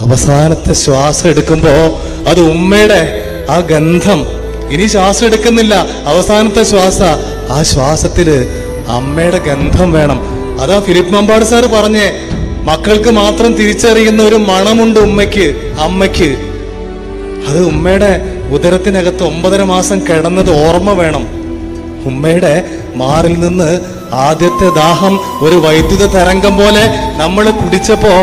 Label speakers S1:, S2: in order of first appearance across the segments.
S1: അവസാനത്തെ ശ്വാസം എടുക്കുമ്പോ അത് ഉമ്മയുടെ ആ ഗന്ധം ഇനി ശ്വാസം എടുക്കുന്നില്ല അവസാനത്തെ ശ്വാസ ആ ശ്വാസത്തില് അമ്മയുടെ ഗന്ധം വേണം അതാ ഫിലിപ്പ് മമ്പാട് സാറ് പറഞ്ഞേ മക്കൾക്ക് മാത്രം തിരിച്ചറിയുന്ന ഒരു മണമുണ്ട് ഉമ്മയ്ക്ക് അമ്മയ്ക്ക് അത് ഉമ്മയുടെ ഉദരത്തിനകത്ത് ഒമ്പതര മാസം കിടന്നത് ഓർമ്മ വേണം ഉമ്മയുടെ മാറിൽ നിന്ന് ആദ്യത്തെ ദാഹം ഒരു വൈദ്യുത തരംഗം പോലെ നമ്മൾ കുടിച്ചപ്പോ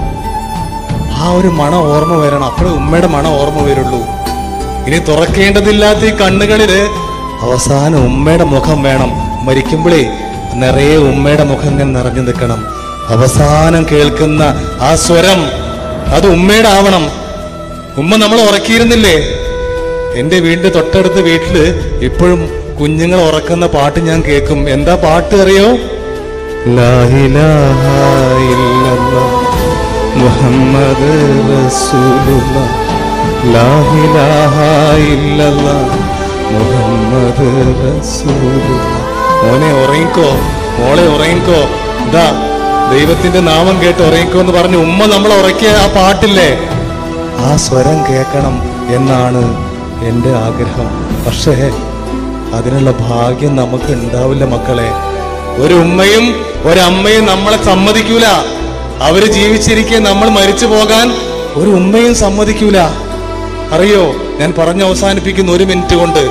S1: ആ ഒരു മണം ഓർമ്മ വരണം അപ്പോഴേ ഉമ്മയുടെ മണം ഓർമ്മ വരുള്ളൂ ഇനി തുറക്കേണ്ടതില്ലാത്ത ഈ കണ്ണുകളില് അവസാനം ഉമ്മയുടെ മുഖം വേണം മരിക്കുമ്പോഴേ നിറയെ ഉമ്മയുടെ മുഖം ഇങ്ങനെ നിറഞ്ഞു നിൽക്കണം അവസാനം കേൾക്കുന്ന ആ സ്വരം അത് ഉമ്മയുടെ ആവണം ഉമ്മ നമ്മൾ ഉറക്കിയിരുന്നില്ലേ എന്റെ വീടിന്റെ തൊട്ടടുത്ത വീട്ടില് ഇപ്പോഴും കുഞ്ഞുങ്ങൾ ഉറക്കുന്ന പാട്ട് ഞാൻ കേൾക്കും എന്താ പാട്ട് അറിയോ ലാ ഇലാഹ ഇല്ലല്ലാഹ് മുഹമ്മദ് റസൂലുള്ള ലാ ഇലാഹ ഇല്ലല്ലാഹ് മുഹമ്മദ് റസൂലുള്ള മോനെ ഉറങ്ങിക്കോ മോളെ ഉറങ്ങിക്കോ ഇതാ ദൈവത്തിന്റെ നാമം കേട്ട് ഉറങ്ങിക്കോ എന്ന് പറഞ്ഞ് ഉമ്മ നമ്മൾ ഉറക്കിയ ആ പാട്ടില്ലേ ആ സ്വരം കേൾക്കണം എന്നാണ് എൻ്റെ ആഗ്രഹം പക്ഷേ അതിനുള്ള ഭാഗ്യം നമുക്ക് ഉണ്ടാവില്ല മക്കളെ ഒരു ഉമ്മയും ഒരമ്മയും നമ്മളെ സമ്മതിക്കൂല അവര് ജീവിച്ചിരിക്കെ നമ്മൾ മരിച്ചു പോകാൻ ഒരു ഉമ്മയും സമ്മതിക്കൂല അറിയോ ഞാൻ പറഞ്ഞ് അവസാനിപ്പിക്കുന്ന ഒരു മിനിറ്റ് കൊണ്ട്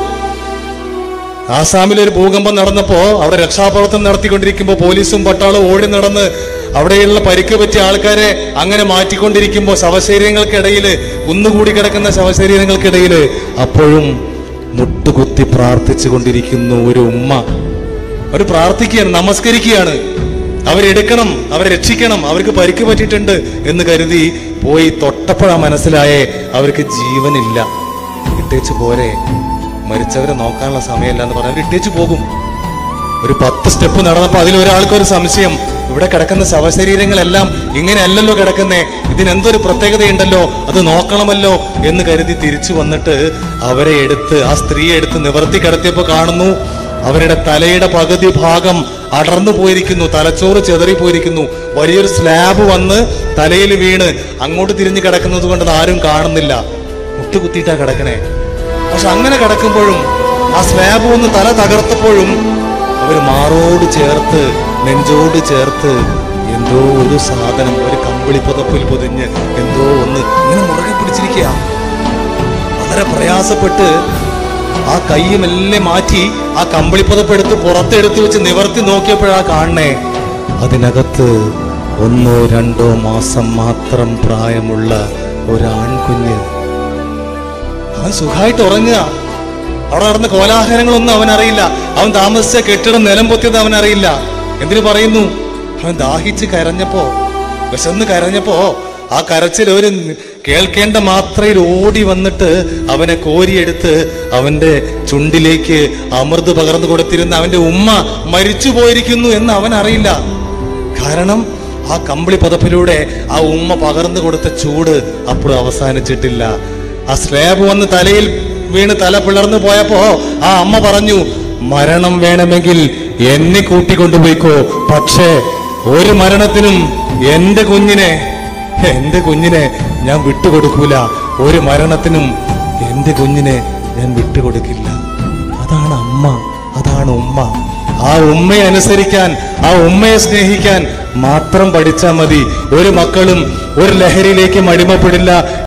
S1: ആസാമിൽ ഒരു ഭൂകമ്പം നടന്നപ്പോ അവിടെ രക്ഷാപ്രവർത്തനം നടത്തിക്കൊണ്ടിരിക്കുമ്പോൾ പോലീസും പട്ടാളും ഓടി നടന്ന് അവിടെയുള്ള പരിക്ക് പറ്റിയ ആൾക്കാരെ അങ്ങനെ മാറ്റിക്കൊണ്ടിരിക്കുമ്പോൾ ശവശരീരങ്ങൾക്കിടയിൽ കുന്നുകൂടി കിടക്കുന്ന ശവശരീരങ്ങൾക്കിടയിൽ അപ്പോഴും മുട്ടുകുത്തി പ്രാർത്ഥിച്ചു കൊണ്ടിരിക്കുന്നു ഒരു ഉമ്മ അവർ പ്രാർത്ഥിക്കുകയാണ് നമസ്കരിക്കുകയാണ് അവരെടുക്കണം അവരെ രക്ഷിക്കണം അവർക്ക് പരിക്ക് പറ്റിയിട്ടുണ്ട് എന്ന് കരുതി പോയി തൊട്ടപ്പോഴാ മനസ്സിലായേ അവർക്ക് ജീവനില്ല ഇട്ടേച്ച് പോരെ മരിച്ചവരെ നോക്കാനുള്ള സമയമില്ല എന്ന് പറഞ്ഞ് അവർ ഇട്ടേച്ച് പോകും ഒരു പത്ത് സ്റ്റെപ്പ് നടന്നപ്പോൾ അതിലൊരാൾക്ക് ഒരു സംശയം ഇവിടെ കിടക്കുന്ന ശവശരീരങ്ങളെല്ലാം ഇങ്ങനെയല്ലല്ലോ കിടക്കുന്നേ ഇതിനെന്തൊരു പ്രത്യേകതയുണ്ടല്ലോ അത് നോക്കണമല്ലോ എന്ന് കരുതി തിരിച്ചു വന്നിട്ട് അവരെ എടുത്ത് ആ സ്ത്രീയെ എടുത്ത് നിവർത്തി കിടത്തിയപ്പോൾ കാണുന്നു അവരുടെ തലയുടെ പകുതി ഭാഗം അടർന്നു പോയിരിക്കുന്നു തലച്ചോറ് ചെതറി പോയിരിക്കുന്നു വലിയൊരു സ്ലാബ് വന്ന് തലയിൽ വീണ് അങ്ങോട്ട് തിരിഞ്ഞു കിടക്കുന്നത് കൊണ്ട് അത് ആരും കാണുന്നില്ല മുട്ടുകുത്തിയിട്ടാ കിടക്കണേ പക്ഷെ അങ്ങനെ കിടക്കുമ്പോഴും ആ സ്ലാബ് ഒന്ന് തല തകർത്തപ്പോഴും അവർ മാറോട് ചേർത്ത് നെഞ്ചോട് ചേർത്ത് എന്തോ ഒരു സാധനം ഒരു കമ്പിളി പുതപ്പിൽ പൊതിഞ്ഞ് എന്തോ ഒന്ന് ഇങ്ങനെ മുറുകെ പിടിച്ചിരിക്കുക വളരെ പ്രയാസപ്പെട്ട് ആ കയ്യുമെല്ലാം മാറ്റി ആ കമ്പിളി പുതപ്പെടുത്ത് പുറത്തെടുത്ത് വെച്ച് നിവർത്തി നോക്കിയപ്പോഴാ കാണണേ അതിനകത്ത് ഒന്നോ രണ്ടോ മാസം മാത്രം പ്രായമുള്ള ഒരാൺകുഞ്ഞ് അവൻ സുഖമായിട്ട് ഉറങ്ങുക അവിടെ നടന്ന കോലാഹലങ്ങളൊന്നും അവൻ അറിയില്ല അവൻ താമസിച്ച കെട്ടിടം നിലം പൊത്തിയത് അവൻ അറിയില്ല എന്തിനു പറയുന്നു അവൻ ദാഹിച്ച് കരഞ്ഞപ്പോ വിശന്ന് കരഞ്ഞപ്പോ ആ കരച്ചിൽ ഒരു കേൾക്കേണ്ട മാത്രയിൽ ഓടി വന്നിട്ട് അവനെ കോരിയെടുത്ത് അവന്റെ ചുണ്ടിലേക്ക് അമൃത് പകർന്നു കൊടുത്തിരുന്ന അവന്റെ ഉമ്മ മരിച്ചു പോയിരിക്കുന്നു എന്ന് അവൻ അറിയില്ല കാരണം ആ കമ്പിളി പതപ്പിലൂടെ ആ ഉമ്മ പകർന്നു കൊടുത്ത ചൂട് അപ്പോഴും അവസാനിച്ചിട്ടില്ല ആ സ്ലാബ് വന്ന് തലയിൽ വീണ് തല പിളർന്നു പോയപ്പോ ആ അമ്മ പറഞ്ഞു മരണം വേണമെങ്കിൽ എന്നെ കൂട്ടിക്കൊണ്ടുപോയിക്കോ പക്ഷേ ഒരു മരണത്തിനും എന്റെ കുഞ്ഞിനെ എന്റെ കുഞ്ഞിനെ ഞാൻ വിട്ടുകൊടുക്കൂല ഒരു മരണത്തിനും എന്റെ കുഞ്ഞിനെ ഞാൻ വിട്ടുകൊടുക്കില്ല അതാണ് അമ്മ അതാണ് ഉമ്മ ആ ഉമ്മയെ അനുസരിക്കാൻ ആ ഉമ്മയെ സ്നേഹിക്കാൻ മാത്രം പഠിച്ചാൽ മതി ഒരു മക്കളും ഒരു ലഹരിയിലേക്ക് അടിമപ്പെടില്ല